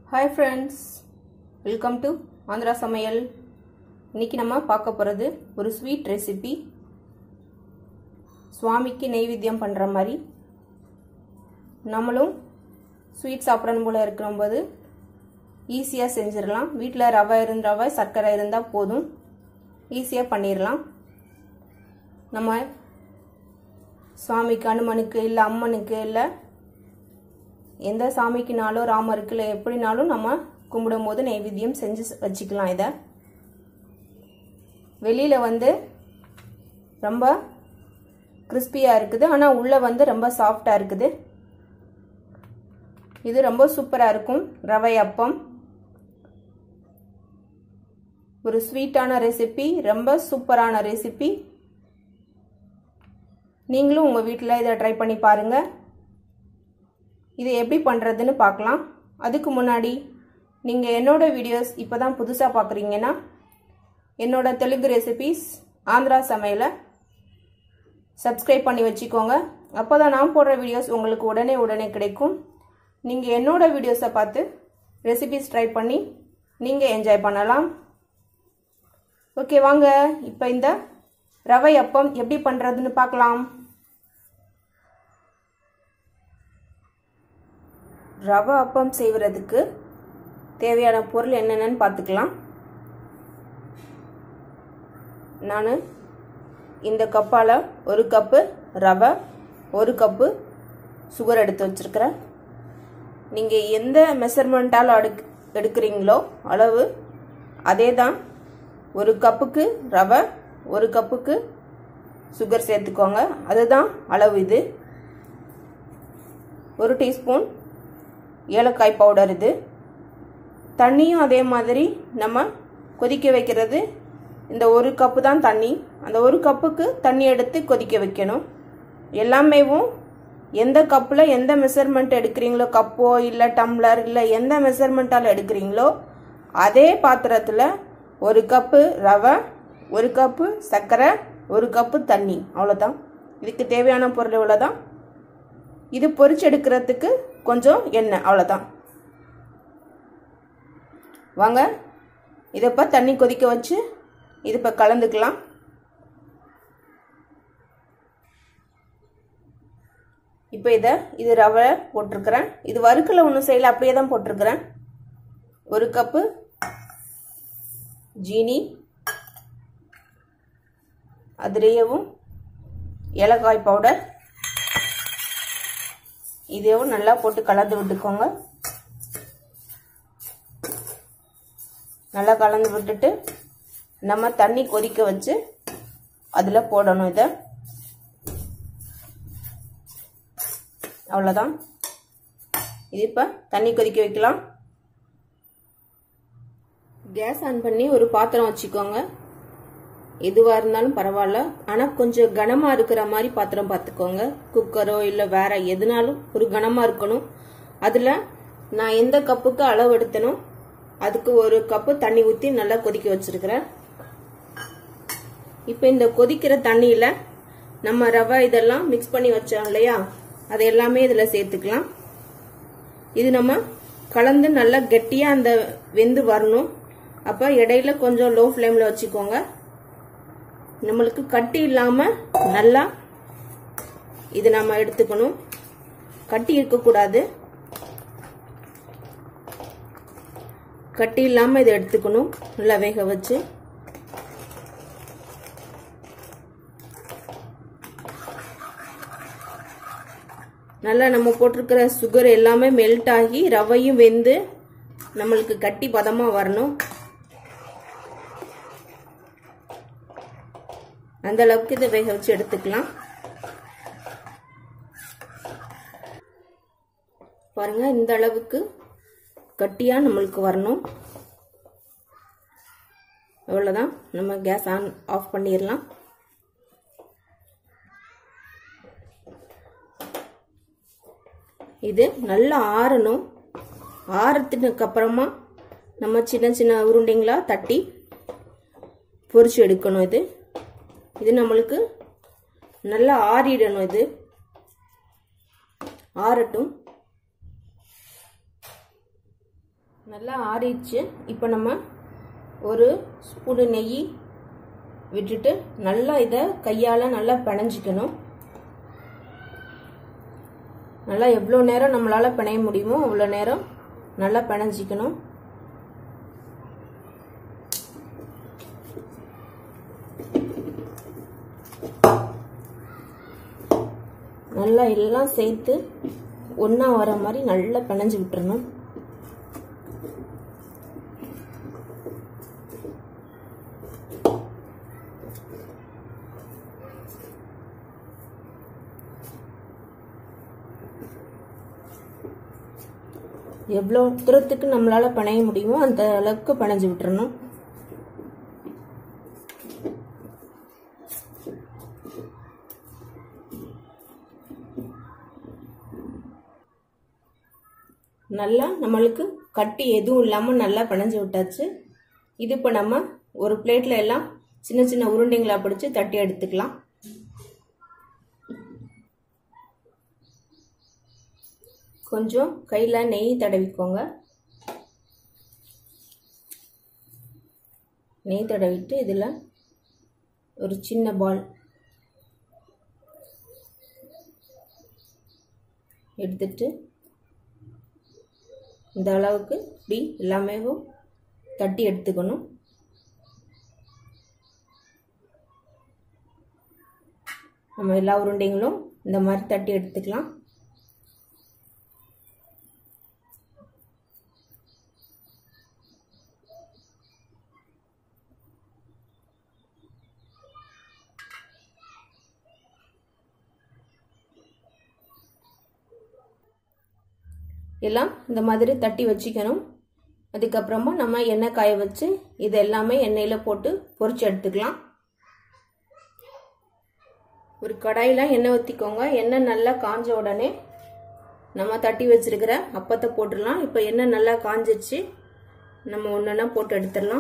hi friends welcome to Andhra Samayal இன்னைக்கு நம்ம பார்க்க போகிறது ஒரு ஸ்வீட் ரெசிபி சுவாமிக்கு நெய்வேத்தியம் பண்ணுற மாதிரி நம்மளும் ஸ்வீட் சாப்பிடணும் போல இருக்கிறம்போது ஈஸியாக செஞ்சிடலாம் வீட்டில் ரவை இருந்த ரவை சர்க்கரை இருந்தால் போதும் ஈஸியாக பண்ணிடலாம் நம்ம சுவாமிக்கு அனுமனுக்கு இல்லை அம்மனுக்கு இல்லை எந்த சாமிக்குனாலும் ராமருக்கு இல்லை எப்படினாலும் நம்ம கும்பிடும் போது நைவேத்தியம் செஞ்சு வச்சுக்கலாம் இதை வெளியில் வந்து ரொம்ப கிறிஸ்பியாக இருக்குது ஆனால் உள்ளே வந்து ரொம்ப சாஃப்டாக இருக்குது இது ரொம்ப சூப்பராக இருக்கும் ரவை அப்பம் ஒரு ஸ்வீட்டான ரெசிபி ரொம்ப சூப்பரான ரெசிபி நீங்களும் உங்கள் வீட்டில் இதை ட்ரை பண்ணி பாருங்கள் இது எப்படி பண்ணுறதுன்னு பார்க்கலாம் அதுக்கு முன்னாடி நீங்கள் என்னோடய வீடியோஸ் இப்போ தான் புதுசாக பார்க்குறீங்கன்னா என்னோட தெலுங்கு ரெசிபீஸ் ஆந்திரா சமையலை சப்ஸ்கிரைப் பண்ணி வச்சுக்கோங்க அப்போ தான் நான் போடுற வீடியோஸ் உங்களுக்கு உடனே உடனே கிடைக்கும் நீங்கள் என்னோடய வீடியோஸை பார்த்து ரெசிபீஸ் ட்ரை பண்ணி நீங்கள் என்ஜாய் பண்ணலாம் ஓகே வாங்க இப்போ இந்த ரவை அப்பம் எப்படி பண்ணுறதுன்னு பார்க்கலாம் ரவை அப்பம் செய்வதுக்கு தேவையான பொருள் என்னென்னு பார்த்துக்கலாம் நான் இந்த கப்பால் ஒரு கப்பு ரவை ஒரு கப்பு சுகர் எடுத்து வச்சுருக்கிறேன் நீங்கள் எந்த மெஷர்மெண்ட்டால் அடுக் எடுக்கிறீங்களோ அளவு அதே தான் ஒரு கப்புக்கு ரவை ஒரு கப்புக்கு சுகர் சேர்த்துக்கோங்க அதுதான் அளவு இது ஒரு டீஸ்பூன் ஏலக்காய் பவுடர் இது தண்ணியும் அதே மாதிரி நம்ம கொதிக்க வைக்கிறது இந்த ஒரு கப்பு தான் தண்ணி அந்த ஒரு கப்புக்கு தண்ணி எடுத்து கொதிக்க வைக்கணும் எல்லாமேவும் எந்த கப்பில் எந்த மெஷர்மெண்ட் எடுக்கிறீங்களோ கப்போ இல்லை டம்ளர் இல்லை எந்த மெஷர்மெண்ட்டால் எடுக்கிறீங்களோ அதே பாத்திரத்தில் ஒரு கப்பு ரவை ஒரு கப்பு சர்க்கரை ஒரு கப்பு தண்ணி அவ்வளோதான் இதுக்கு தேவையான பொருள் இவ்வளோதான் இது பொரிச்சு எடுக்கிறதுக்கு கொஞ்சம் எண்ணெய் அவ்வளோதான் வாங்க இதை இப்போ தண்ணி கொதிக்க வச்சு இது இப்போ கலந்துக்கலாம் இப்போ இதை இது ரவை போட்டிருக்கிறேன் இது வறுக்கலை ஒன்றும் செய்யலை அப்படியே தான் போட்டிருக்கிறேன் ஒரு கப்பு ஜீனி அதுலேயவும் ஏலக்காய் பவுடர் இதையும் நல்லா போட்டு கலந்து விட்டுக்கோங்க நல்லா கலந்து விட்டுட்டு நம்ம தண்ணி கொதிக்க வச்சு அதில் போடணும் இதை அவ்வளோதான் இது இப்போ தண்ணி கொதிக்க வைக்கலாம் கேஸ் ஆன் பண்ணி ஒரு பாத்திரம் வச்சுக்கோங்க எதுவாக இருந்தாலும் பரவாயில்ல ஆனால் கொஞ்சம் கனமாக இருக்கிற மாதிரி பாத்திரம் பார்த்துக்கோங்க குக்கரோ இல்லை வேற எதுனாலும் ஒரு கனமாக இருக்கணும் அதில் நான் எந்த கப்புக்கு அளவு எடுத்தனோ அதுக்கு ஒரு கப்பு தண்ணி ஊற்றி நல்லா கொதிக்க வச்சிருக்கிறேன் இப்போ இந்த கொதிக்கிற தண்ணியில் நம்ம ரவை இதெல்லாம் மிக்ஸ் பண்ணி வச்சோம் இல்லையா அதை எல்லாமே இதில் சேர்த்துக்கலாம் இது நம்ம கலந்து நல்லா கெட்டியாக அந்த வெந்து வரணும் அப்போ இடையில கொஞ்சம் லோ ஃப்ளேமில் வச்சுக்கோங்க நம்மளுக்கு கட்டி இல்லாமல் நல்லா இது நம்ம எடுத்துக்கணும் கட்டி இருக்கக்கூடாது கட்டி இல்லாமல் இதை எடுத்துக்கணும் நல்லா வேக வச்சு நல்லா நம்ம போட்டிருக்கிற சுகர் எல்லாமே மெல்ட் ஆகி ரவையும் வெந்து நம்மளுக்கு கட்டி பதமாக வரணும் அந்த அளவுக்கு இதை வேக வச்சு எடுத்துக்கலாம் பாருங்க இந்த அளவுக்கு கட்டியா நம்மளுக்கு வரணும் அவ்வளோதான் நம்ம கேஸ் ஆன் ஆஃப் பண்ணிடலாம் இது நல்லா ஆறணும் ஆறத்துக்கு அப்புறமா நம்ம சின்ன சின்ன உருண்டைங்களா தட்டி பொரிச்சு எடுக்கணும் இது இது நம்மளுக்கு நல்லா ஆறிடணும் இது ஆறட்டும் நல்லா ஆறிடுச்சு இப்போ நம்ம ஒரு ஸ்பூனு நெய் விட்டுட்டு நல்லா இதை கையால் நல்லா பிணைஞ்சிக்கணும் நல்லா எவ்வளோ நேரம் நம்மளால் பிணைய முடியுமோ அவ்வளோ நேரம் நல்லா பிணைஞ்சிக்கணும் நல்லா எல்லாம் சேர்த்து ஒன்றா வர மாதிரி நல்லா பிணைஞ்சு விட்டுறணும் எவ்வளோ தூரத்துக்கு நம்மளால் பிணைய முடியுமோ அந்த அளவுக்கு பிணைஞ்சு விட்டுறணும் நல்லா நம்மளுக்கு கட்டி எதுவும் இல்லாமல் நல்லா பிணைஞ்சு விட்டாச்சு இது இப்போ நம்ம ஒரு பிளேட்டில் எல்லாம் சின்ன சின்ன உருண்டைங்களாக பிடிச்சி தட்டி எடுத்துக்கலாம் கொஞ்சம் கையில் நெய் தடவிக்கோங்க நெய் தடவிட்டு இதில் ஒரு சின்ன பால் எடுத்துட்டு இந்த அளவுக்கு இப்படி எல்லாமே தட்டி எடுத்துக்கணும் நம்ம எல்லா உருண்டைங்களும் இந்த மாதிரி தட்டி எடுத்துக்கலாம் எல்லாம் இந்த மாதிரி தட்டி வச்சுக்கணும் அதுக்கப்புறமா நம்ம எண்ணெய் காய வச்சு இது எல்லாமே எண்ணெயில் போட்டு பொரிச்சு எடுத்துக்கலாம் ஒரு கடாயில் எண்ணெய் ஊற்றிக்கோங்க எண்ணெய் நல்லா காஞ்ச உடனே நம்ம தட்டி வச்சிருக்கிற அப்பத்தை போட்டுடலாம் இப்போ எண்ணெய் நல்லா காஞ்சிச்சு நம்ம ஒன்றா போட்டு எடுத்துடலாம்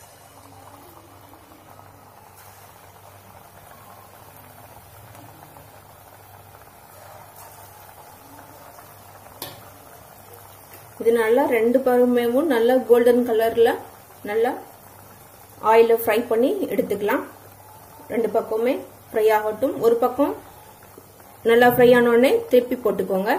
இது நல்லா ரெண்டு பருமேவும் நல்லா கோல்டன் கலரில் நல்லா ஆயிலில் ஃப்ரை பண்ணி எடுத்துக்கலாம் ரெண்டு பக்கமே ஃப்ரை ஆகட்டும் ஒரு பக்கம் நல்லா ஃப்ரை ஆனோடனே திருப்பி போட்டுக்கோங்க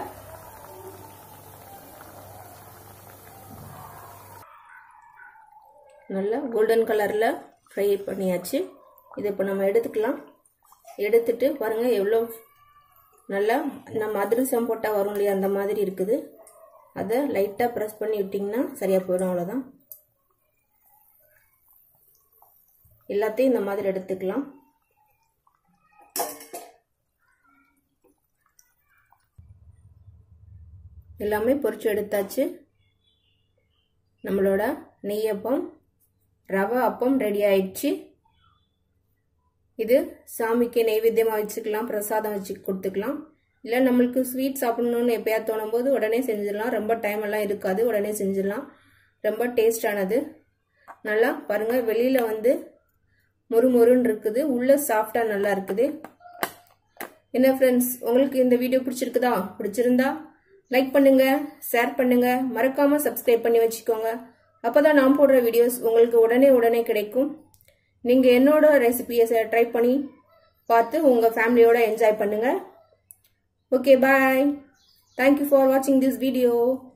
நல்லா கோல்டன் கலரில் ஃப்ரை பண்ணியாச்சு இதை இப்போ நம்ம எடுத்துக்கலாம் எடுத்துட்டு பாருங்கள் எவ்வளோ நல்லா நம்ம அதிரசம் போட்டால் வரும் இல்லையா அந்த மாதிரி இருக்குது அதை லைட்டாக ப்ரெஸ் பண்ணி விட்டிங்கன்னா சரியாக போயிடும் அவ்வளோதான் எல்லாத்தையும் இந்த மாதிரி எடுத்துக்கலாம் எல்லாமே பொரிச்சு எடுத்தாச்சு நம்மளோட நெய்யப்பம் ரவை அப்பம் ரெடி ஆயிடுச்சு இது சாமிக்கு நெய்வேத்தியமாக வச்சுக்கலாம் பிரசாதம் வச்சு கொடுத்துக்கலாம் இல்லை நம்மளுக்கு ஸ்வீட் சாப்பிடணும்னு எப்போயா தோணும் போது உடனே செஞ்சிடலாம் ரொம்ப டைம் எல்லாம் இருக்காது உடனே செஞ்சிடலாம் ரொம்ப டேஸ்டானது நல்லா பாருங்கள் வெளியில் வந்து மொறு மொறுன்னு இருக்குது உள்ளே சாஃப்டாக நல்லா இருக்குது என்ன ஃப்ரெண்ட்ஸ் உங்களுக்கு இந்த வீடியோ பிடிச்சிருக்குதா பிடிச்சிருந்தா லைக் பண்ணுங்க ஷேர் பண்ணுங்க மறக்காம சப்ஸ்கிரைப் பண்ணி வச்சுக்கோங்க அப்பதான் நான் போடுற வீடியோஸ் உங்களுக்கு உடனே உடனே கிடைக்கும் நீங்க என்னோட ரெசிபியை ட்ரை பண்ணி பார்த்து உங்க ஃபேமிலியோட என்ஜாய் பண்ணுங்க ஓகே பாய் தேங்க்யூ ஃபார் வாட்சிங் திஸ் வீடியோ